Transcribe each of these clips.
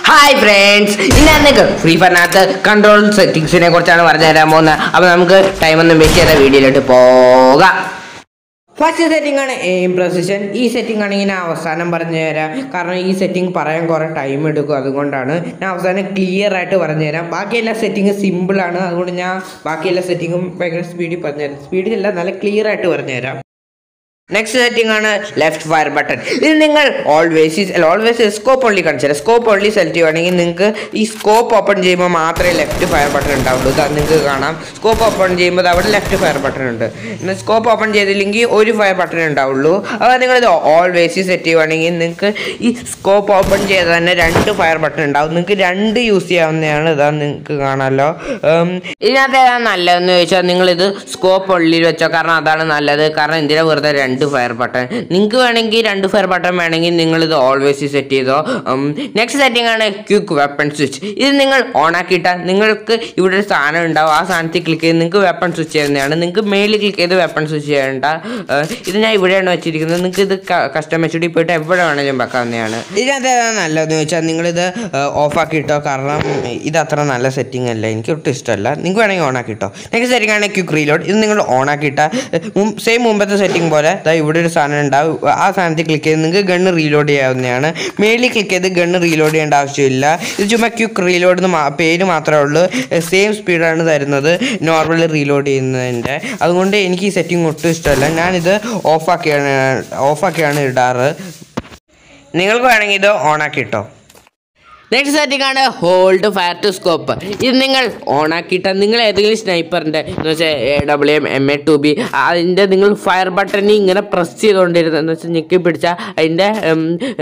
Hi friends ഇന്ന് നിങ്ങൾക്ക് free ഫയറിനകത്ത് control സെറ്റിംഗ്സിനെ കുറിച്ചാണ് പറഞ്ഞു തരാൻ പോകുന്നത് അപ്പോൾ നമുക്ക് ടൈം ഒന്നും വെച്ച് ചെയ്ത വീഡിയോയിലോട്ട് പോകാം ഫസ്റ്റ് സെറ്റിംഗ് ആണ് എയിം പ്രസിഷൻ ഈ സെറ്റിംഗ് ആണെങ്കിൽ ഞാൻ അവസാനം പറഞ്ഞു തരാം കാരണം ഈ സെറ്റിംഗ് പറയാൻ കുറേ ടൈം എടുക്കും അതുകൊണ്ടാണ് ഞാൻ അവസാനം ക്ലിയർ ആയിട്ട് പറഞ്ഞു തരാം ബാക്കി എല്ലാ സെറ്റിംഗ് സിമ്പിളാണ് അതുകൊണ്ട് ഞാൻ ബാക്കി എല്ലാ സെറ്റിങ്ങും ഭയങ്കര സ്പീഡിൽ പറഞ്ഞു തരാം സ്പീഡിലല്ല നല്ല ക്ലിയർ ആയിട്ട് പറഞ്ഞു തരാം നെക്സ്റ്റ് സെറ്റിംഗ് ആണ് ലെഫ്റ്റ് ഫയർ ബട്ടൺ ഇത് നിങ്ങൾ ഓൾവേസ് ഓൾവേസ് സ്കോപ്പ് ഓൺലി കാണിച്ചാൽ സ്കോപ്പ് ഓൺലി സെലക്ട് ചെയ്യുവാണെങ്കിൽ നിങ്ങൾക്ക് ഈ സ്കോപ്പ് ഓപ്പൺ ചെയ്യുമ്പോൾ മാത്രമേ ലെഫ്റ്റ് ഫയർ ബട്ടൺ ഉണ്ടാവുള്ളൂ ഇത് നിങ്ങൾക്ക് കാണാം സ്കോപ്പ് ഓപ്പൺ ചെയ്യുമ്പോൾ അവിടെ ലെഫ്റ്റ് ഫയർ ബട്ടൺ ഉണ്ട് എന്നാൽ സ്കോപ്പ് ഓപ്പൺ ചെയ്തില്ലെങ്കിൽ ഒരു ഫയർ ബട്ടൺ ഉണ്ടാവുള്ളൂ അപ്പോൾ നിങ്ങളിത് ഓൾവേസ് സെറ്റ് ചെയ്യുവാണെങ്കിൽ നിങ്ങൾക്ക് ഈ സ്കോപ്പ് ഓപ്പൺ ചെയ്ത് തന്നെ രണ്ട് ഫയർ ബട്ടൺ ഉണ്ടാവും നിങ്ങൾക്ക് രണ്ട് യൂസ് ചെയ്യാവുന്നതാണ് ഇതാ നിങ്ങൾക്ക് കാണാമല്ലോ ഉം, ഇതിനകത്ത് ഏതാണ് നല്ലതെന്ന് ചോദിച്ചാൽ നിങ്ങളിത് സ്കോപ്പ് ഉള്ളിൽ വെച്ചോ കാരണം അതാണ് നല്ലത് കാരണം എന്തിനാ വെറുതെ രണ്ട് ഫയർ ബട്ടൺ നിങ്ങൾക്ക് വേണമെങ്കിൽ രണ്ട് ഫയർ ബട്ടൺ വേണമെങ്കിൽ നിങ്ങൾ ഇത് ഓൾവേസ് സെറ്റ് ചെയ്തോ നെക്സ്റ്റ് സെറ്റിംഗ് ആണ് ക്വിക്ക് വെപ്പൺ സ്വിച്ച് ഇത് നിങ്ങൾ ഓൺ ആക്കിയിട്ടാൽ നിങ്ങൾക്ക് ഇവിടെ ഒരു സാധനം ഉണ്ടാവും ആ സാധനത്തിൽ ക്ലിക്ക് ചെയ്ത് നിങ്ങൾക്ക് വെപ്പൺ സ്വിച്ച് ചെയ്യുന്നതാണ് നിങ്ങൾക്ക് മേലിൽ ക്ലിക്ക് ചെയ്ത് വെപ്പൺ സ്വിച്ച് ചെയ്യേണ്ട ഏഹ് ഇത് ഞാൻ ഇവിടെയാണ് വെച്ചിരിക്കുന്നത് നിങ്ങൾക്ക് ഇത് കസ്റ്റമൈസ് കൂടി പോയിട്ട് എവിടെ വേണമെങ്കിലും വെക്കാവുന്നതാണ് ഇതിനകത്ത് ഏതാണ് നല്ലതെന്ന് ചോദിച്ചാൽ നിങ്ങളിത് ഓഫ് ആക്കിയിട്ടോ കാരണം ഇത് അത്ര നല്ല സെറ്റിംഗ് അല്ല എനിക്ക് ഒട്ടും ഇഷ്ടമല്ല നിങ്ങൾക്ക് വേണമെങ്കിൽ ഓൺ ആക്കിയിട്ടോ നെക്സ്റ്റ് സെറ്റിംഗ് ആണ് ക്വിക്ക് റീലോഡ് ഇത് നിങ്ങൾ ഓൺ ആക്കിയിട്ടാൽ സെയിം മുമ്പത്തെ സെറ്റിംഗ് പോലെ ദാ ഇവിടെ ഒരു സാധനം ഉണ്ടാവും ആ സാധനത്തിൽ ക്ലിക്ക് ചെയ്ത് നിങ്ങൾക്ക് ഗണ്ണ് റീലോഡ് ചെയ്യാവുന്നതാണ് മേളിൽ ക്ലിക്ക് ചെയ്ത് ഗണ്ണ് റീലോഡ് ചെയ്യേണ്ട ആവശ്യമില്ല ഇത് ചുമ്മാ ക്വിക്ക് റീലോഡ് എന്ന് മാ- പേര് മാത്രമേ ഉള്ളൂ സെയിം സ്പീഡാണ് തരുന്നത് നോർമൽ റീലോഡ് ചെയ്യുന്നതിൻ്റെ അതുകൊണ്ട് എനിക്ക് ഈ സെറ്റിംഗ് ഒട്ടും ഇഷ്ടമല്ല ഞാനിത് ഓഫാക്കിയാണ് ഓഫാക്കിയാണ് ഇടാറ് നിങ്ങൾക്ക് വേണമെങ്കിൽ ഇത് ഓണാക്കി ഇട്ടോ നെക്സ്റ്റ് സെറ്റിംഗ് ആണ് ഹോൾഡ് ഫയർ ടു സ്കോപ്പ് ഇത് നിങ്ങൾ ഓൺ ആക്കിയിട്ട് നിങ്ങൾ ഏതെങ്കിലും സ്നൈപ്പറിൻ്റെ എന്ന് വെച്ചാൽ A W M M A two B അതിൻ്റെ നിങ്ങൾ ഫയർ ബട്ടണിൽ ഇങ്ങനെ പ്രസ് ചെയ്തുകൊണ്ടിരുന്നത് എന്ന് വെച്ചാൽ ഞെക്കി പിടിച്ചാൽ അതിൻ്റെ ഉം,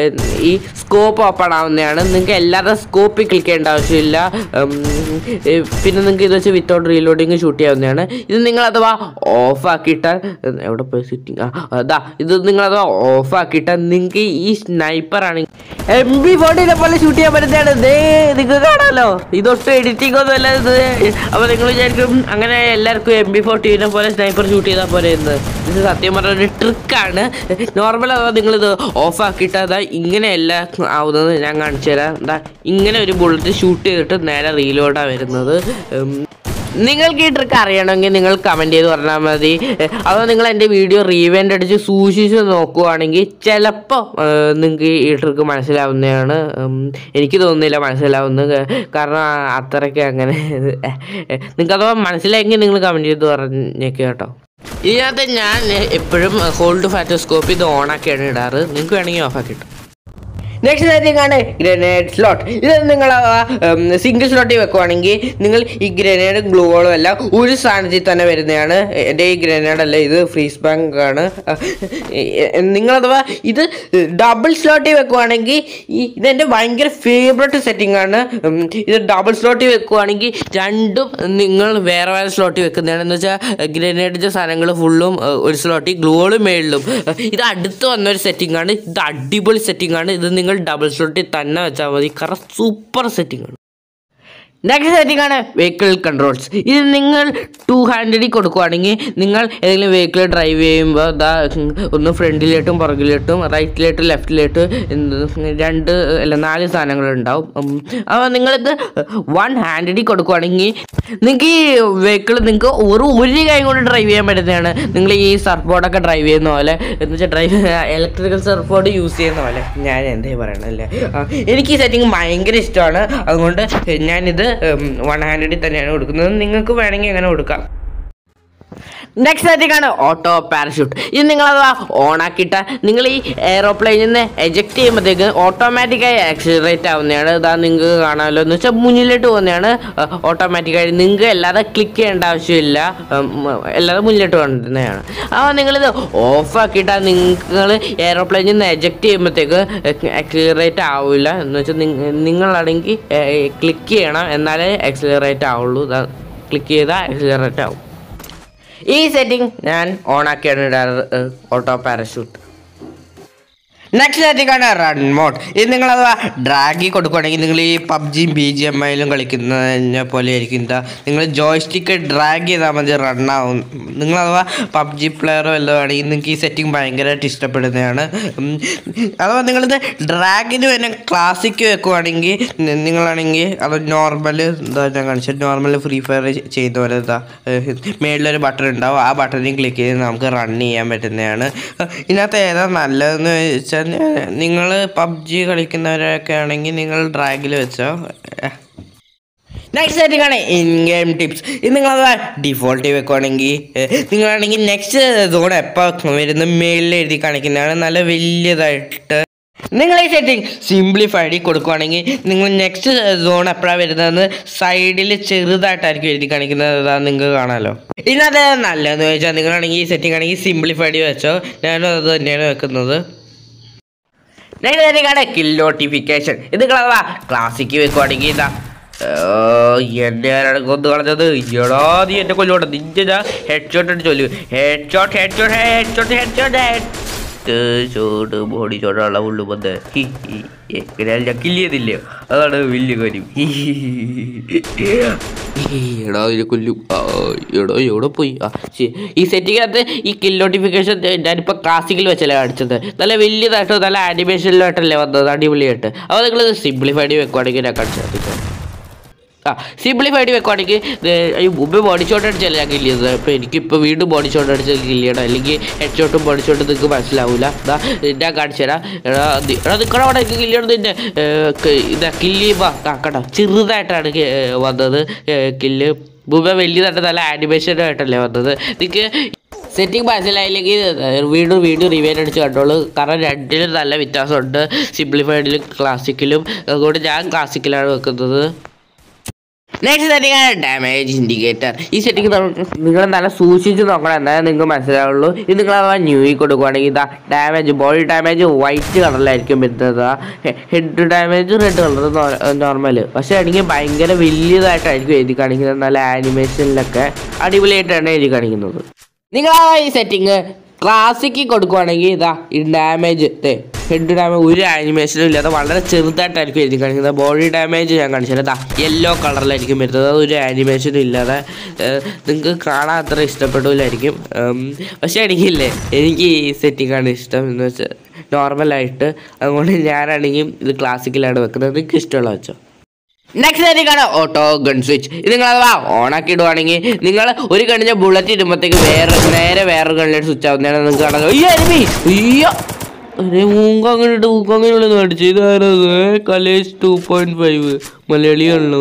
ഈ സ്കോപ്പ് ഓപ്പൺ ആവുന്നതാണ് നിങ്ങൾക്ക് എല്ലാവരുടെ സ്കോപ്പിൽ ക്ലിക്ക് ചെയ്യേണ്ട ആവശ്യമില്ല ഉം, ഏ, പിന്നെ നിങ്ങൾക്ക് ഇത് വെച്ച് വിത്തൗട്ട് റീലോഡിങ് ഷൂട്ട് ചെയ്യാവുന്നതാണ് ഇത് നിങ്ങൾ അഥവാ ഓഫ് ആക്കിയിട്ട് എവിടെ പോയി സിറ്റിംഗ് ആ അതാ ഇത് നിങ്ങൾ അഥവാ ഓഫ് ആക്കിയിട്ട് നിങ്ങൾക്ക് ഈ സ്നൈപ്പർ ആണെങ്കിൽ എം ബി ഫോർട്ടീനെ പോലെ ഷൂട്ട് ചെയ്യാൻ പറ്റുന്നതാണ് ദേ നിങ്ങൾക്ക് കാണാമല്ലോ ഇതൊട്ടും എഡിറ്റിംഗ് ഒന്നും അല്ല ഇത് അപ്പോൾ നിങ്ങൾ വിചാരിക്കും അങ്ങനെ എല്ലാവർക്കും എം ബി ഫോർട്ടീനെ പോലെ സ്നൈപ്പർ ഷൂട്ട് ചെയ്താൽ പോലെ എന്ന് ഇത് സത്യം പറഞ്ഞ ഒരു ട്രിക്കാണ് നോർമൽ അഥവാ നിങ്ങളിത് ഓഫ് ആക്കിയിട്ട് അതാ ഇങ്ങനെയല്ല ആവുന്നത് ഞാൻ കാണിച്ചു തരാം എന്താ ഇങ്ങനെ ഒരു ബുള്ളറ്റ് ഷൂട്ട് ചെയ്തിട്ട് നേരെ റീലോഡാണ് വരുന്നത് ഉം, നിങ്ങൾക്ക് ഈ ട്രിക്ക് അറിയണമെങ്കിൽ നിങ്ങൾ കമൻറ്റ് ചെയ്ത് പറഞ്ഞാൽ മതി അതോ നിങ്ങൾ എൻ്റെ വീഡിയോ റീവെൻ്റ് അടിച്ച് സൂക്ഷിച്ച് നോക്കുവാണെങ്കിൽ ചിലപ്പോൾ നിങ്ങൾക്ക് ഈ ട്രിക്ക് മനസ്സിലാവുന്നതാണ് ഉം, എനിക്ക് തോന്നുന്നില്ല മനസ്സിലാവുന്നത് കാരണം അത്രയ്ക്ക് അങ്ങനെ നിങ്ങൾക്ക് അഥവാ മനസ്സിലായെങ്കിൽ നിങ്ങൾ കമൻറ്റ് ചെയ്ത് പറഞ്ഞേക്ക് കേട്ടോ ഇതിനകത്ത് ഞാൻ എപ്പോഴും ഹോൾഡ് ഫാറ്റോസ്കോപ്പ് ഇത് ഓണാക്കിയാണ് ഇടാറ് നിങ്ങൾക്ക് വേണമെങ്കിൽ ഓഫ് ആക്കിയിട്ടു നെക്സ്റ്റ് സെറ്റിംഗ് ആണ് ഗ്രനേഡ് സ്ലോട്ട് ഇത് നിങ്ങൾ സിംഗിൾ സ്ലോട്ടിൽ വെക്കുവാണെങ്കിൽ നിങ്ങൾ ഈ ഗ്രനേഡ് ഗ്ലൂകളും എല്ലാം ഒരു സ്ഥാനത്തിൽ തന്നെ വരുന്നതാണ് എൻ്റെ ഈ ഗ്രനേഡ് അല്ല ഇത് ഫ്രീസ് ബാങ്ക് ആണ് നിങ്ങൾ അഥവാ ഇത് ഡബിൾ സ്ലോട്ടിൽ വെക്കുവാണെങ്കിൽ ഈ ഇതെൻ്റെ ഭയങ്കര ഫേവററ്റ് സെറ്റിംഗ് ആണ് ഉം, ഇത് ഡബിൾ സ്ലോട്ടിൽ വെക്കുവാണെങ്കിൽ രണ്ടും നിങ്ങൾ വേറെ വേറെ സ്ലോട്ടിൽ വെക്കുന്നതാണ് എന്ന് വെച്ചാൽ ഗ്രനേഡിൻ്റെ സാധനങ്ങൾ ഫുള്ളും ഒരു സ്ലോട്ടിൽ ഗ്ലൂകളും മേളിലും ഇത് അടുത്ത് വന്ന ഒരു സെറ്റിംഗ് ആണ് ഇത് അടിപൊളി സെറ്റിംഗ് ആണ് ഇത് നിങ്ങൾ ഡബിൾ സ്ലോട്ടിൽ തന്നെ വെച്ചാൽ മതി കാരണം സൂപ്പർ സെറ്റിംഗ് ആണ് നെക്സ്റ്റ് സെറ്റിംഗ് ആണ് വെഹിക്കിൾ കൺട്രോൾസ് ഇത് നിങ്ങൾ ടു ഹാൻഡിൽ കൊടുക്കുവാണെങ്കിൽ നിങ്ങൾ ഏതെങ്കിലും വെഹിക്കിൾ ഡ്രൈവ് ചെയ്യുമ്പോൾ ദാ ഉം, ഒന്ന് ഫ്രണ്ടിലോട്ടും പുറകിലോട്ടും റൈറ്റിലോട്ടും ലെഫ്റ്റിലോട്ടും രണ്ട് അല്ല നാല് സാധനങ്ങളുണ്ടാവും ഉം, അപ്പോൾ നിങ്ങളിത് വൺ ഹാൻഡിൽ കൊടുക്കുവാണെങ്കിൽ നിങ്ങൾക്ക് ഈ വെഹിക്കിൾ നിങ്ങൾക്ക് ഒരു ഒരു കൈ കൊണ്ട് ഡ്രൈവ് ചെയ്യാൻ പറ്റുന്നതാണ് നിങ്ങൾ ഈ സർഫ് ബോർഡൊക്കെ ഡ്രൈവ് ചെയ്യുന്ന പോലെ എന്ന് വെച്ചാൽ drive electrical surfboard use ചെയ്യുന്ന പോലെ ഞാൻ എന്തേ പറയണല്ലേ ആ, എനിക്ക് ഈ സെറ്റിംഗ് ഭയങ്കര ഇഷ്ടമാണ് അതുകൊണ്ട് ഞാനിത് വൺ ഹാൻഡിൽ തന്നെയാണ് കൊടുക്കുന്നത് നിങ്ങൾക്ക് വേണമെങ്കിൽ അങ്ങനെ കൊടുക്കാം നെക്സ്റ്റ് സെറ്റിംഗ് ആണ് ഓട്ടോ പാരഷൂട്ട് ഇത് നിങ്ങളത് ഓൺ ആക്കിയിട്ട് നിങ്ങൾ ഈ എയറോപ്ലെയിനിൽ നിന്ന് എജക്ട് ചെയ്യുമ്പോഴത്തേക്ക് ഓട്ടോമാറ്റിക്കായി ആക്സിലറേറ്റ് ആവുന്നതാണ് ഇതാ നിങ്ങൾക്ക് കാണാമല്ലോ എന്ന് വെച്ചാൽ മുന്നിലോട്ട് പോകുന്നതാണ് ഓട്ടോമാറ്റിക്കായി നിങ്ങൾക്ക് അല്ലാതെ ക്ലിക്ക് ചെയ്യേണ്ട ആവശ്യമില്ല ഉം, അല്ലാതെ മുന്നിലോട്ട് കൊണ്ടുവരുന്നതാണ് അപ്പോൾ നിങ്ങളിത് ഓഫ് ആക്കിയിട്ട് നിങ്ങൾ എയറോപ്ലെയിനിൽ നിന്ന് എജക്ട് ചെയ്യുമ്പോഴത്തേക്ക് ആക്സിലറേറ്റ് ആവില്ല എന്ന് വെച്ചാൽ നിങ്ങളാണെങ്കിൽ ക്ലിക്ക് ചെയ്യണം എന്നാലേ ആക്സിലറേറ്റ് ആവുള്ളൂ ക്ലിക്ക് ചെയ്താൽ ആക്സിലറേറ്റ് ആവും ഈ സെറ്റിംഗ് ഞാൻ ഓൺ ആക്കിയാണ് ഇടാറ് ഓട്ടോ പാരഷൂട്ട് നെക്സ്റ്റ് സെറ്റിംഗാണ് റൺ മോഡ് ഇത് നിങ്ങൾ അഥവാ ഡ്രാഗി കൊടുക്കുകയാണെങ്കിൽ നിങ്ങൾ ഈ പബ്ജിയും ബി ജി എം ഐയിലും കളിക്കുന്നതിനെ പോലെ ആയിരിക്കും എന്താ നിങ്ങൾ ജോയ്സ്റ്റിക്ക് ഡ്രാഗ് ചെയ്താൽ മതി റൺ ആവും നിങ്ങൾ അഥവാ പബ്ജി പ്ലെയറോ വല്ലതും ആണെങ്കിൽ നിങ്ങൾക്ക് ഈ സെറ്റിംഗ് ഭയങ്കരമായിട്ട് ഇഷ്ടപ്പെടുന്നതാണ് ഉം, അഥവാ നിങ്ങളിത് ഡ്രാഗിന് തന്നെ ക്ലാസിക്ക് വെക്കുവാണെങ്കിൽ നി- നിങ്ങളാണെങ്കിൽ അത് നോർമൽ എന്താ ഞാൻ കാണിച്ചത് നോർമൽ ഫ്രീ ഫയർ ചെയ്യുന്ന പോലെ എന്താ ഏഹ്, മേളിലൊരു ബട്ടൺ ഉണ്ടാവും ആ ബട്ടണിൽ ക്ലിക്ക് ചെയ്ത് നമുക്ക് റൺ ചെയ്യാൻ പറ്റുന്നതാണ് ഇതിനകത്ത് ഏതാ നല്ലതെന്ന് വെച്ചാൽ നിങ്ങൾ പബ്ജി കളിക്കുന്നവരൊക്കെ ആണെങ്കിൽ നിങ്ങൾ ഡ്രാഗിൽ വെച്ചോ നെക്സ്റ്റ് സെറ്റിംഗ് ആണ് ഇൻ ഗെയിം ടിപ്സ് ഇത് നിങ്ങൾ ഡിഫോൾട്ട് വെക്കുവാണെങ്കിൽ നിങ്ങളാണെങ്കിൽ നെക്സ്റ്റ് സോൺ എപ്പോൾ വരുന്ന മേളിൽ എഴുതി കാണിക്കുന്നതാണ് നല്ല വലിയതായിട്ട് നിങ്ങൾ ഈ സെറ്റിംഗ് സിംപ്ലിഫൈഡ് കൊടുക്കുവാണെങ്കിൽ നിങ്ങൾ നെക്സ്റ്റ് സോൺ എപ്പോഴാണ് വരുന്നതെന്ന് സൈഡിൽ ചെറുതായിട്ടായിരിക്കും എഴുതി കാണിക്കുന്നത് അതാ നിങ്ങൾക്ക് കാണാമല്ലോ ഇതിനകത്ത് നല്ലതെന്ന് വെച്ചാൽ നിങ്ങളാണെങ്കിൽ ഈ സെറ്റിംഗ് ആണെങ്കിൽ സിംപ്ലിഫൈഡ് വെച്ചോ ഞാനും അത് തന്നെയാണ് വെക്കുന്നത് നെക്സ്റ്റ് സെറ്റിംഗ് ആണ് കിൽ നോട്ടിഫിക്കേഷൻ ഇത് നിങ്ങളതാ ക്ലാസിക്ക് വെക്കുവാണെങ്കിൽ ഇതാ ഓ, എന്നെ ആരാണ് കൊന്നു കളഞ്ഞത് എടാ നീ എന്നെ കൊല്ലോട്ടെ നിന്റെ ഞാൻ ഹെഡ് ഷോട്ട് അടിച്ച് കൊല്ലു head shot head shot head shot head shot head shot body ഷോട്ടുള്ള ഉള്ളു വന്ന് എങ്ങനെയാലും ഞാൻ കില്ല് ചെയ്തില്ലേ അതാണ് വലിയ കാര്യം ഹി, ഹി, ഹി. എടാ ഇതിനെ കൊല്ലും ആ, എടോ എവിടെ പോയി ആ ശരി. ഈ സെറ്റിനകത്ത് ഈ കിൽ നോട്ടിഫിക്കേഷൻ ഞാനിപ്പോൾ ക്ലാസിക്കൽ വെച്ചല്ലേ കാണിച്ചത് നല്ല വലിയതായിട്ട് നല്ല ആനിമേഷനിലായിട്ടല്ലേ വന്നത് അടിപൊളിയായിട്ട് അപ്പോൾ നിങ്ങൾ സിംപ്ലിഫൈഡ് വെക്കുവാണെങ്കിൽ ഞാൻ കാണിച്ചത് ആ സിംപ്ലിഫൈഡ് വെക്കുവാണെങ്കിൽ ഈ മുമ്പ് ബോഡി ഷോട്ട് അടിച്ചല്ല ഞാൻ കില്ല് ചെയ്തത് അപ്പോൾ എനിക്കിപ്പോൾ വീണ്ടും ബോഡി ഷോട്ട് അടിച്ച് കില്ല് ചെയ്യണം അല്ലെങ്കിൽ ഹെഡ് ഷോട്ടും ബോഡി ഷോട്ടും നിങ്ങൾക്ക് മനസ്സിലാവില്ല ഇതാ ഞാൻ കാണിച്ചു തരാം എടാ നി- എടാ നിൽക്കണം അവിടെ എനിക്ക് കില്ല് ചെയ്യണം നിന്നെ ഇതാ കില്ല് ചെയ്യുമ്പോൾ ആ കേട്ടോ ചെറുതായിട്ടാണ് കി- ഏ, വന്നത് കില്ല് മുമ്പ് വലിയതായിട്ട് നല്ല ആനിമേഷനായിട്ടല്ലേ വന്നത് നിങ്ങൾക്ക് സെറ്റിംഗ് മനസ്സിലായില്ലെങ്കിൽ ഏഹ്, വീണ്ടും വീണ്ടും റിവൈൻ അടിച്ച് കണ്ടോളൂ കാരണം രണ്ടിലും നല്ല വ്യത്യാസമുണ്ട് സിംപ്ലിഫൈഡിലും ക്ലാസിക്കലും അതുകൊണ്ട് ഞാൻ ക്ലാസിക്കലാണ് വെക്കുന്നത് നെക്സ്റ്റ് സെറ്റിംഗ് ആണ് ഡാമേജ് ഇൻഡിക്കേറ്റർ ഈ സെറ്റിംഗ് നിങ്ങൾ നല്ല സൂക്ഷിച്ച് നോക്കണം എന്നാലേ നിങ്ങൾക്ക് മനസ്സിലാവുള്ളൂ ഇത് നിങ്ങൾ അഥവാ ന്യൂയി കൊടുക്കുവാണെങ്കിൽ ഇതാ ഡാമേജ് ബോഡി ഡാമേജ് വൈറ്റ് കളറിലായിരിക്കും വരുന്നത് head damage red colour normal പക്ഷേ ആണെങ്കിൽ ഭയങ്കര വലിയതായിട്ടായിരിക്കും എഴുതി കാണിക്കുന്നത് നല്ല ആനിമേഷനിലൊക്കെ അടിപൊളിയായിട്ടാണ് എഴുതി കാണിക്കുന്നത് നിങ്ങൾ ആ ഈ സെറ്റിംഗ് ക്ലാസിക്ക് കൊടുക്കുവാണെങ്കിൽ ഇതാ ഈ ഡാമേജ് ഹെഡ് ഡാമേജ് ഒരു ആനിമേഷനും ഇല്ലാതെ വളരെ ചെറുതായിട്ടായിരിക്കും എഴുതി കാണിക്കുന്നത് ബോഡി ഡാമേജ് ഞാൻ കാണിച്ചത് ഇതാ യെല്ലോ കളറിലായിരിക്കും വരുന്നത് അത് ഒരു ആനിമേഷനും ഇല്ലാതെ നിങ്ങൾക്ക് കാണാൻ അത്ര ഇഷ്ടപ്പെടില്ലായിരിക്കും പക്ഷേ എനിക്കില്ലേ എനിക്ക് ഈ സെറ്റിംഗാണ് ഇഷ്ടം എന്ന് വെച്ചാൽ നോർമലായിട്ട് അതുകൊണ്ട് ഞാനാണെങ്കിൽ ഇത് ക്ലാസിക്കലാണ് വെക്കുന്നത് നിങ്ങൾക്ക് ഇഷ്ടമുള്ള വെച്ചോ നെക്സ്റ്റ് സെറ്റിംഗാണ് ഓട്ടോ ഗൺ സ്വിച്ച് ഇത് നിങ്ങൾ അഥവാ ഓണാക്കി ഇടുവാണെങ്കിൽ നിങ്ങൾ ഒരു കണ്ണിന്റെ ബുള്ളറ്റ് ഇടുമ്പോഴത്തേക്ക് വേറെ നേരെ വേറെ കണ്ണിലേക്ക് സ്വിച്ച് ആവുന്നതാണ് നിങ്ങൾക്ക് കാണാൻ അയ്യോ enemy! അയ്യോ അരെ മൂങ്ക അങ്ങനെ ഇട്ട് മൂക്ക അങ്ങനെ ഉള്ളത് അടിച്ചു ഇതാരത് കലേജ് ടു പോയിന്റ് ഫൈവ് മലയാളിയാണല്ലോ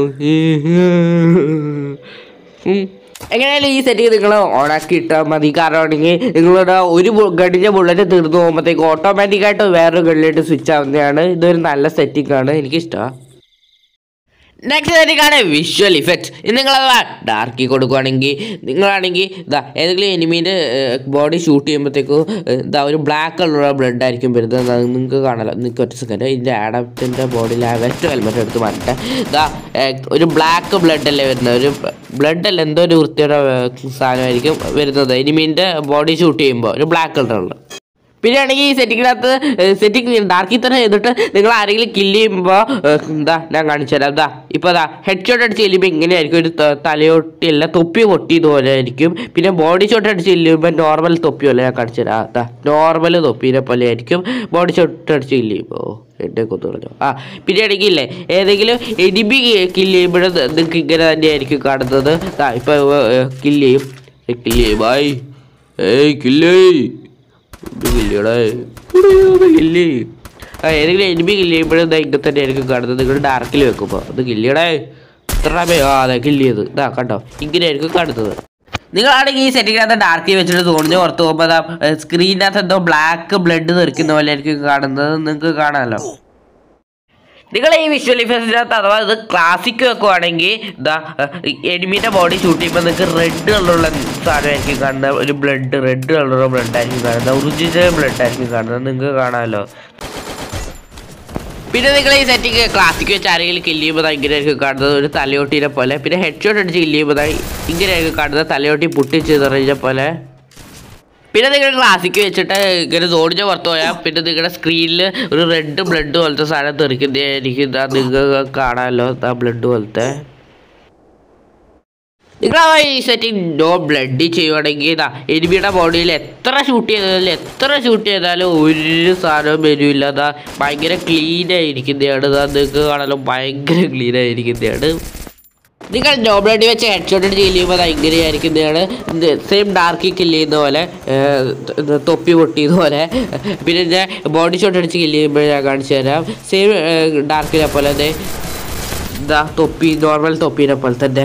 ഉം. എങ്ങനെയായാലും ഈ സെറ്റിംഗ് നിങ്ങൾ ഓണാക്കി ഇട്ടാൽ മതി കാരണമാണെങ്കിൽ നിങ്ങളുടെ ഒരു ഗണ്ണിൻ്റെ ബുള്ളറ്റ് തീർന്നു പോകുമ്പോഴത്തേക്ക് ഓട്ടോമാറ്റിക്കായിട്ട് വേറൊരു ഗണ്ണിലേക്ക് സ്വിച്ച് ആവുന്നതാണ് ഇതൊരു നല്ല സെറ്റിംഗ് ആണ് എനിക്കിഷ്ടമാണ് നെക്സ്റ്റ് സെറ്റിംഗാണ് വിഷ്വൽ ഇഫക്ട്സ് ഇത് നിങ്ങൾ ഡാർക്കി കൊടുക്കുവാണെങ്കിൽ നിങ്ങളാണെങ്കിൽ ഇതാ ഏതെങ്കിലും എനിമീൻ്റെ ബോഡി ഷൂട്ട് ചെയ്യുമ്പോഴത്തേക്കും ഇതാ ഒരു ബ്ലാക്ക് കളറുള്ള ബ്ലഡ് ആയിരിക്കും വരുന്നത് അത് നിങ്ങൾക്ക് കാണാലോ നിങ്ങൾക്ക് ഒറ്റ സെക്കൻഡ് ഇതിൻ്റെ ആഡപ്റ്റിൻ്റെ ബോഡിയിൽ ആ വെസ്റ്റ് ഹെൽമെറ്റ് എടുത്ത് മാറ്റട്ടെ ഇതാ ഏഹ്, ഒരു ബ്ലാക്ക് ബ്ലഡ് അല്ലേ വരുന്നത് ഒരു ബ്ലഡ് അല്ല എന്തോ ഒരു വൃത്തിയുടെ ഏഹ്, സാധനമായിരിക്കും വരുന്നത് എനിമീൻ്റെ ബോഡി ഷൂട്ട് ചെയ്യുമ്പോൾ ഒരു ബ്ലാക്ക് കളറുള്ള പിന്നെ ആണെങ്കിൽ ഈ സെറ്റിങ്ങിനകത്ത് സെറ്റിംഗ് ഡാർക്കിൽ തന്നെ ചെയ്തിട്ട് നിങ്ങൾ ആരെങ്കിലും കില്ല് ചെയ്യുമ്പോൾ എന്താ ഞാൻ കാണിച്ചു തരാം എന്താ ഇപ്പോൾ അതാ ഹെഡ് ഷോട്ട് അടിച്ച് ചെല്ലുമ്പോൾ ഇങ്ങനെയായിരിക്കും ഒരു ത- തലയൊട്ടിയല്ല തൊപ്പി പൊട്ടിയതുപോലെ ആയിരിക്കും പിന്നെ ബോഡി ഷോട്ട് അടിച്ച് ചെല്ലുമ്പോൾ നോർമൽ തൊപ്പി പോലെ ഞാൻ കാണിച്ചു തരാം അതാ നോർമൽ തൊപ്പീനെ പോലെ ആയിരിക്കും ബോഡി ഷോട്ട് അടിച്ച് കില്ല് ചെയ്യുമ്പോൾ എന്നെ കൊന്നു കളഞ്ഞു ആ പിന്നെ ആണെങ്കിൽ ഇല്ലേ ഏതെങ്കിലും എഡിബി കില്ല് ചെയ്യുമ്പോഴും നിങ്ങൾക്ക് ഇങ്ങനെ തന്നെയായിരിക്കും കാണുന്നത് ആ ഇപ്പോൾ കില്ല് ചെയ്യും കില്ല് ചെയ്യും ബായ് ഏയ് കില്ലേ ഇത് കില്ലിയടാ ഇത് കില്ലി ആ ഏതെങ്കിലും എനിമി കില്ല് ചെയ്യുമ്പോഴും ഇതാ ഇങ്ങനെ തന്നെ ആയിരിക്കും കാണുന്നത് നിങ്ങൾ ഡാർക്കിൽ വെക്കുമ്പോൾ അത് കില്ലിയടേ ഇത്ര സമയം ആ അതെ കില്ല് ചെയ്ത് ഇതാ കണ്ടോ ഇങ്ങനെ ആയിരിക്കും കാണുന്നത് നിങ്ങളാണെങ്കിൽ ഈ സെറ്റിങ്ങിനകത്ത് ഡാർക്കിൽ വെച്ചിട്ട് തോന്നിച്ച് പുറത്ത് പോകുമ്പോൾ അതാ സ്ക്രീനകത്ത് എന്തോ ബ്ലാക്ക് ബ്ലഡ് തെറിക്കുന്ന പോലെ ആയിരിക്കും കാണുന്നത് നിങ്ങൾക്ക് കാണാമല്ലോ നിങ്ങൾ ഈ വിഷ്വൽ ഇഫക്റ്റിനകത്ത് അഥവാ ഇത് ക്ലാസിക് വെക്കുവാണെങ്കിൽ ഇതാ എനിമീൻ്റെ ബോഡി ഷൂട്ട് ചെയ്യുമ്പോൾ നിങ്ങൾക്ക് റെഡ് കളറുള്ള സാധനമായിരിക്കും കാണുന്നത് ഒരു ബ്ലഡ് റെഡ് കളറുള്ള ബ്ലഡ് ആയിരിക്കും കാണുന്നത് ഒറിജിനൽ ബ്ലഡ് ആയിരിക്കും കാണുന്നത് നിങ്ങൾക്ക് കാണാമല്ലോ പിന്നെ നിങ്ങൾ ഈ സെറ്റിംഗ് ക്ലാസിക് വെച്ച് ആരെങ്കിലും കില്ല് ചെയ്യുമ്പോൾ ഇങ്ങനെ ആയിരിക്കും കാണുന്നത് ഒരു തലയോട്ടീനെ പോലെ പിന്നെ ഹെഡ് ഷോട്ട് അടിച്ച് കില്ല് ചെയ്യുമ്പോൾ ഇങ്ങനെ ആയിരിക്കും കാണുന്നത് തലയോട്ടി പൊട്ടിച്ച് തെറിഞ്ഞ പോലെ പിന്നെ നിങ്ങളുടെ ക്ലാസ്സിക്ക് വെച്ചിട്ട് ഇങ്ങനെ ഓടിച്ച പുറത്ത് പോയാൽ പിന്നെ നിങ്ങളുടെ സ്ക്രീനിൽ ഒരു റെഡ് ബ്ലഡ് പോലത്തെ സാധനം തെറിക്കുന്നതായിരിക്കും ഇതാ നിങ്ങൾക്ക് കാണാമല്ലോ ഇതാ ബ്ലഡ് പോലത്തെ നിങ്ങൾ ആ ഈ സെറ്റിംഗ് നോ ബ്ലഡ് ചെയ്യുവാണെങ്കിൽ ഇതാ എനിമിയുടെ ബോഡിയിൽ എത്ര ഷൂട്ട് ചെയ്താലും എത്ര ഷൂട്ട് ചെയ്താലും ഒരു സാധനവും വരില്ല അതാ ഭയങ്കര ക്ലീൻ ആയിരിക്കുന്നതാണ് ഇതാ നിങ്ങൾക്ക് കാണാലോ ഭയങ്കര ക്ലീൻ ആയിരിക്കുന്നതാണ് നിങ്ങൾ നോ ബ്ലഡ് വെച്ച് ഹെഡ് ഷോട്ട് അടിച്ച് കില്ല് ചെയ്യുമ്പോൾ അത് ഇങ്ങനെയായിരിക്കുന്നതാണ് സെയിം ഡാർക്ക് കില്ല് ചെയ്യുന്ന പോലെ ഏർ, ഇത് തൊപ്പി പൊട്ടിയത് പോലെ പിന്നെ ഞാൻ ബോഡി ഷോട്ട് അടിച്ച് കില്ല് ചെയ്യുമ്പോൾ ഞാൻ കാണിച്ചു തരാം സെയിം ഡാർക്കിനെ പോലെ ദേ ഇതാ തൊപ്പി നോർമൽ തൊപ്പീനെ പോലെ തന്നെ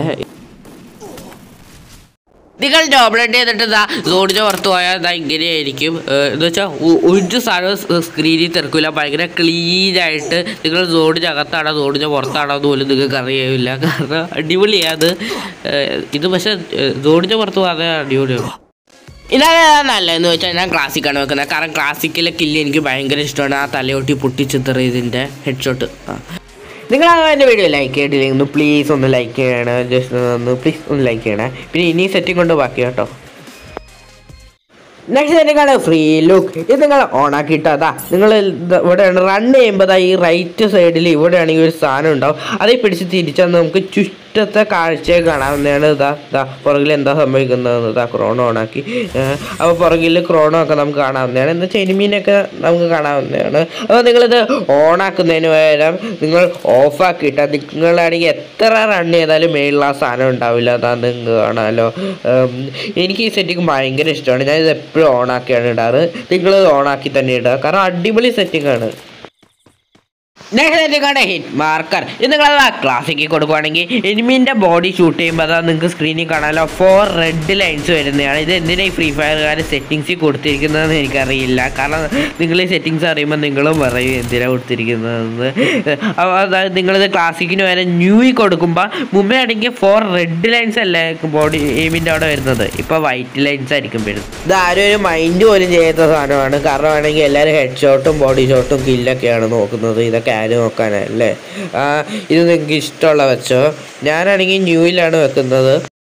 നിങ്ങൾ ഡോബ്ലഡ് ചെയ്തിട്ട് ഇതാ റോഡിന് പുറത്ത് പോയാൽ ഇതാ ഇങ്ങനെയായിരിക്കും എന്ന് വെച്ചാൽ ഒരു സാധനം സ്ക്രീനിൽ തിരക്കില്ല ഭയങ്കര ക്ലീൻ ആയിട്ട് നിങ്ങൾ റോഡിനകത്താണോ റോഡിന് പുറത്താണോ എന്ന് പോലും നിങ്ങൾക്ക് അറിയില്ല കാരണം അടിപൊളിയാണ് അത് ഏഹ് ഇത് പക്ഷേ റോഡിന് പുറത്ത് പോകാതെ അടിപൊളിയാണ് ഇതാണ് നല്ലതെന്ന് വെച്ചാൽ ഞാൻ ക്ലാസിക്കാണ് വെക്കുന്നത് കാരണം ക്ലാസിക്കിലെ കില്ല് എനിക്ക് ഭയങ്കര ഇഷ്ടമാണ് ആ തലയൊട്ടി പൊട്ടിച്ചിത്തറ ഇതിൻ്റെ ഹെഡ് ഷോട്ട് നിങ്ങൾ എൻ്റെ വീഡിയോ ലൈക്ക് ചെയ്തില്ലെങ്കിൽ ഒന്ന് പ്ലീസ് ഒന്ന് ലൈക്ക് ചെയ്യണം ജസ്റ്റ് ഒന്ന് പ്ലീസ് ഒന്ന് ലൈക്ക് ചെയ്യണേ പിന്നെ ഇനി സെറ്റിംഗ് കൊണ്ട് ബാക്കി കേട്ടോ നെക്സ്റ്റ് സെറ്റിംഗാണ് ഫ്രീ ലുക്ക് ഇത് നിങ്ങൾ ഓൺ ആക്കിയിട്ടാ നിങ്ങൾ ഇവിടെ റൺ ചെയ്യുമ്പോൾ ഈ റൈറ്റ് സൈഡിൽ ഇവിടെയാണെങ്കിൽ ഒരു സാധനം ഉണ്ടാവും അതേ പിടിച്ച് തിരിച്ചാൽ നമുക്ക് ചുറ്റത്തെ കാഴ്ചയെ കാണാവുന്നതാണ് ഇതാ ഇതാ പുറകിൽ എന്താ സംഭവിക്കുന്നത് ഇതാ ക്രോണോ ഓണാക്കി അപ്പോൾ പുറകിൽ ക്രോണോ ഒക്കെ നമുക്ക് കാണാവുന്നതാണ് എന്ന് വെച്ചാൽ എനിമീനൊക്കെ നമുക്ക് കാണാവുന്നതാണ് അപ്പോൾ നിങ്ങളിത് ഓണാക്കുന്നതിന് പകരം നിങ്ങൾ ഓഫാക്കിയിട്ടാൽ നിങ്ങളാണെങ്കിൽ എത്ര റൺ ചെയ്താലും മേളിൽ ആ സാധനം ഉണ്ടാവില്ല അതാ നിങ്ങൾക്ക് കാണാമല്ലോ ഉം, എനിക്ക് ഈ സെറ്റിംഗ് ഭയങ്കര ഇഷ്ടമാണ് ഞാൻ ഇത് എപ്പോഴും ഓണാക്കിയാണ് ഇടാറ് നിങ്ങൾ ഓണാക്കി തന്നെ ഇടുക കാരണം അടിപൊളി സെറ്റിംഗ് ആണ് നെക്സ്റ്റ് സെറ്റിംഗാണ് ഹിറ്റ് മാർക്കർ ഇത് നിങ്ങൾ ക്ലാസ്സിക്ക് കൊടുക്കുവാണെങ്കിൽ എനിമീൻ്റെ ബോഡി ഷൂട്ട് ചെയ്യുമ്പോൾ അതാ നിങ്ങൾക്ക് സ്ക്രീനിൽ കാണാമല്ലോ ഫോർ റെഡ് ലൈൻസ് വരുന്നതാണ് ഇത് എന്തിനാ ഈ ഫ്രീ ഫയർകാർ സെറ്റിങ്സിൽ കൊടുത്തിരിക്കുന്നതെന്ന് എനിക്കറിയില്ല കാരണം നിങ്ങൾ ഈ സെറ്റിങ്സ് അറിയുമ്പോൾ നിങ്ങളും പറയും എന്തിനാണ് കൊടുത്തിരിക്കുന്നതെന്ന് അപ്പോൾ അതായത് നിങ്ങളിത് ക്ലാസിക്കിന് വരെ ന്യൂയി കൊടുക്കുമ്പോൾ മുമ്പേ ആണെങ്കിൽ ഫോർ റെഡ് ലൈൻസ് അല്ലേ ബോഡി എയിമിൻ്റെ അവിടെ വരുന്നത് ഇപ്പോൾ വൈറ്റ് ലൈൻസ് ആയിരിക്കും വരുന്നത് ഇത് ആരും ഒരു മൈൻഡ് പോലും ചെയ്യാത്ത സാധനമാണ് കാരണം ആണെങ്കിൽ എല്ലാവരും ഹെഡ് ഷോട്ടും ബോഡി ഷോട്ടും കില്ലൊക്കെയാണ് നോക്കുന്നത് ഇതൊക്കെ ആര് നോക്കാനല്ലേ ആ, ഇത് നിങ്ങൾക്ക് ഇഷ്ടമുള്ള വെച്ചോ ഞാനാണെങ്കിൽ ന്യൂയിലാണ് വെക്കുന്നത്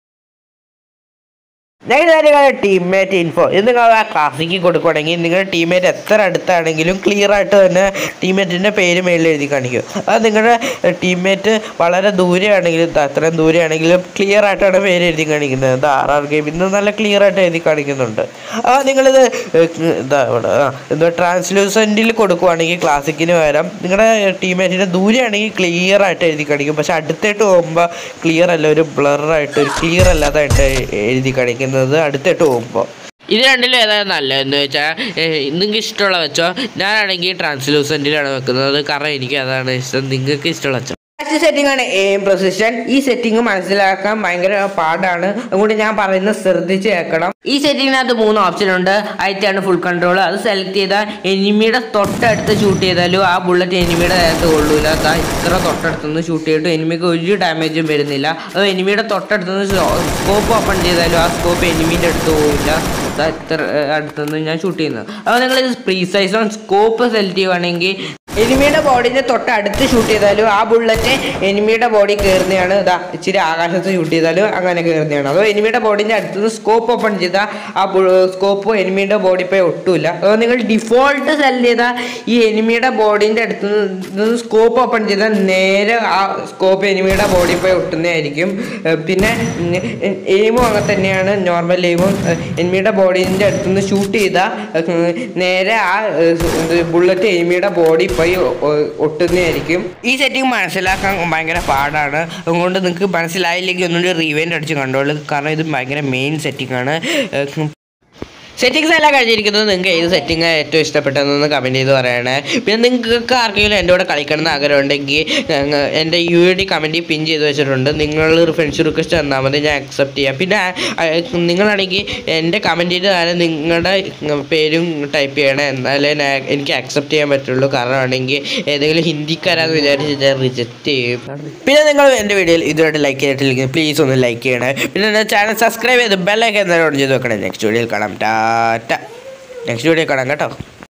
ഞങ്ങളുടെ ടീംമേറ്റ് ഇൻഫോ ഇത് നിങ്ങൾ ആ ക്ലാസ്സിക്ക് കൊടുക്കുകയാണെങ്കിൽ നിങ്ങളുടെ ടീംമേറ്റ് എത്ര അടുത്താണെങ്കിലും ക്ലിയർ ആയിട്ട് തന്നെ ടീംമേറ്റിൻ്റെ പേര് മേളിൽ എഴുതി കാണിക്കും അത് നിങ്ങളുടെ ടീംമേറ്റ് വളരെ ദൂരെയാണെങ്കിലും ദാ അത്രയും ദൂരെയാണെങ്കിലും ക്ലിയർ ആയിട്ടാണ് പേര് എഴുതി കാണിക്കുന്നത് ഇത് ആർ ആർ ഗെയിം ഇന്ന് നല്ല ക്ലിയർ ആയിട്ട് എഴുതി കാണിക്കുന്നുണ്ട് ആ നിങ്ങളിത് ഏഹ്, ഇതാ ഇവിടെ ആ എന്താ ട്രാൻസ്ലൂസൻറ്റിൽ കൊടുക്കുവാണെങ്കിൽ ക്ലാസിക്കിന് പകരം നിങ്ങളുടെ ടീംമേറ്റിൻ്റെ ദൂരെയാണെങ്കിൽ ക്ലിയർ ആയിട്ട് എഴുതി കാണിക്കും പക്ഷെ അടുത്തേട്ട് പോകുമ്പോൾ ക്ലിയർ അല്ല ഒരു ബ്ലറായിട്ട് ഒരു ക്ലിയർ അല്ലാതായിട്ട് എഴുതി കാണിക്കുന്നത് അടുത്തേട്ട് പോകുമ്പോൾ ഇത് രണ്ടിലും ഏതാണ് നല്ലതെന്ന് വെച്ചാൽ നിങ്ങൾക്ക് ഇഷ്ടമുള്ള വെച്ചോ ഞാനാണെങ്കിൽ ട്രാൻസ്ലൂസൻറ്റിലാണ് വെക്കുന്നത് കാരണം എനിക്ക് അതാണ് ഇഷ്ടം നിങ്ങൾക്ക് ഇഷ്ടമുള്ള വെച്ചോ ലാസ്റ്റ് സെറ്റിംഗ് ആണ് എയിം പ്രൊസിഷൻ ഈ സെറ്റിംഗ് മനസ്സിലാക്കാൻ ഭയങ്കര പാടാണ് അതുകൊണ്ട് ഞാൻ പറയുന്നത് ശ്രദ്ധിച്ച് കേൾക്കണം ഈ സെറ്റിങ്ങിനകത്ത് മൂന്ന് ഓപ്ഷൻ ഉണ്ട് ആദ്യത്തെയാണ് ഫുൾ കൺട്രോൾ അത് സെലക്ട് ചെയ്താൽ എനിമിയുടെ തൊട്ടടുത്ത് ഷൂട്ട് ചെയ്താലും ആ ബുള്ളറ്റ് എനിമിയുടെ നേരത്ത് കൊള്ളൂല അതാ ഇത്ര തൊട്ടടുത്തുനിന്ന് ഷൂട്ട് ചെയ്തിട്ട് എനിമിക്ക് ഒരു ഡാമേജും വരുന്നില്ല അത് എനിമിയുടെ തൊട്ടടുത്തുനിന്ന് സ്കോപ്പ് ഓപ്പൺ ചെയ്താലും ആ സ്കോപ്പ് എനിമിൻ്റെ അടുത്ത് പോവില്ല ദാ ഇത്ര ഏർ, അടുത്തുനിന്ന് ഞാൻ ഷൂട്ട് ചെയ്യുന്നത് അപ്പോൾ നിങ്ങൾ പ്രീസൈസ് ഓൺ സ്കോപ്പ് സെലക്ട് ചെയ്യുവാണെങ്കിൽ എനിമിയുടെ ബോഡിന്റെ തൊട്ട് അടുത്ത് ഷൂട്ട് ചെയ്താലും ആ ബുള്ളറ്റ് എനിമിയുടെ ബോഡി കയറുന്നതാണ് ഇതാ ഇച്ചിരി ആകാശത്ത് ഷൂട്ട് ചെയ്താലും അങ്ങനെ കയറുന്നതാണ് അതോ എനിമിയുടെ ബോഡിന്റെ അടുത്ത് നിന്ന് സ്കോപ്പ് ഓപ്പൺ ചെയ്താൽ ആ സ്കോപ്പ് എനിമിയുടെ ബോഡി പോയി ഒട്ടൂല അതോ നിങ്ങൾ ഡിഫോൾട്ട് സെലക്ട് ചെയ്താൽ ഈ എനിമിയുടെ ബോഡിന്റെ അടുത്ത് നിന്ന് സ്കോപ്പ് ഓപ്പൺ ചെയ്താൽ നേരെ ആ സ്കോപ്പ് എനിമിയുടെ ബോഡി പോയി ഒട്ടുന്നതായിരിക്കും ഏർ പിന്നെ എയിമും അങ്ങനെ തന്നെയാണ് നോർമൽ എയിമും എനിമിയുടെ ബോഡിന്റെ അടുത്ത് നിന്ന് ഷൂട്ട് ചെയ്താൽ നേരെ ആ ബുള്ളറ്റ് എനിമിയുടെ ബോഡി പോയി ഒ- ഒട്ടുന്നതായിരിക്കും ഈ സെറ്റിംഗ് മനസ്സിലാക്കാൻ ഭയങ്കര പാടാണ് അതുകൊണ്ട് നിങ്ങൾക്ക് മനസ്സിലായില്ലെങ്കിൽ ഒന്നുകൂടി റീവെൻ്റ് അടിച്ച് കണ്ടോളൂ കാരണം ഇത് ഭയങ്കര മെയിൻ സെറ്റിംഗ് ആണ് ഏഹ് സെറ്റിങ്സ് എല്ലാം കഴിഞ്ഞിരിക്കുന്നത് നിങ്ങൾക്ക് ഏത് സെറ്റിംഗ് ഏറ്റവും ഇഷ്ടപ്പെട്ടതെന്ന് കമൻറ്റ് ചെയ്ത് പറയണേ പിന്നെ നിങ്ങൾക്ക് ആർക്കെങ്കിലും എൻ്റെ കൂടെ കളിക്കണം എന്ന് ആഗ്രഹം ഉണ്ടെങ്കിൽ ഞങ്ങ- എൻ്റെ യു ഐ ഡി കമൻറ്റിൽ പിൻ ചെയ്ത് വെച്ചിട്ടുണ്ട് നിങ്ങൾ ഫ്രണ്ട്സ് റിക്വസ്റ്റ് തന്നാൽ മതി ഞാൻ അക്സെപ്റ്റ് ചെയ്യാം പിന്നെ ആ, നിങ്ങളാണെങ്കിൽ എൻ്റെ കമൻറ്റിൽ താഴെ നിങ്ങളുടെ പേരും ടൈപ്പ് ചെയ്യണേ എന്നാലേ ഞാൻ- എനിക്ക് അക്സെപ്റ്റ് ചെയ്യാൻ പറ്റുള്ളൂ കാരണം ആണെങ്കിൽ ഏതെങ്കിലും ഹിന്ദിക്കാരാന്ന് വിചാരിച്ച് ഞാൻ റിജക്റ്റ് ചെയ്യും പിന്നെ നിങ്ങൾ എൻ്റെ വീഡിയോയിൽ ഇതുമായിട്ട് ലൈക്ക് ചെയ്തിട്ടില്ലെങ്കിൽ പ്ലീസ് ഒന്ന് ലൈക്ക് ചെയ്യണേ പിന്നെ എൻ്റെ ചാനൽ സബ്സ്ക്രൈബ് ചെയ്ത് ബെല്ലൊക്കെ എന്തായാലും ഓൺ ചെയ്ത് വെക്കണേ നെക്സ്റ്റ് വീഡിയോയിൽ കാണാം ടാറ്റ നെക്സ്റ്റ് വീഡിയോ കാണാം കേട്ടോ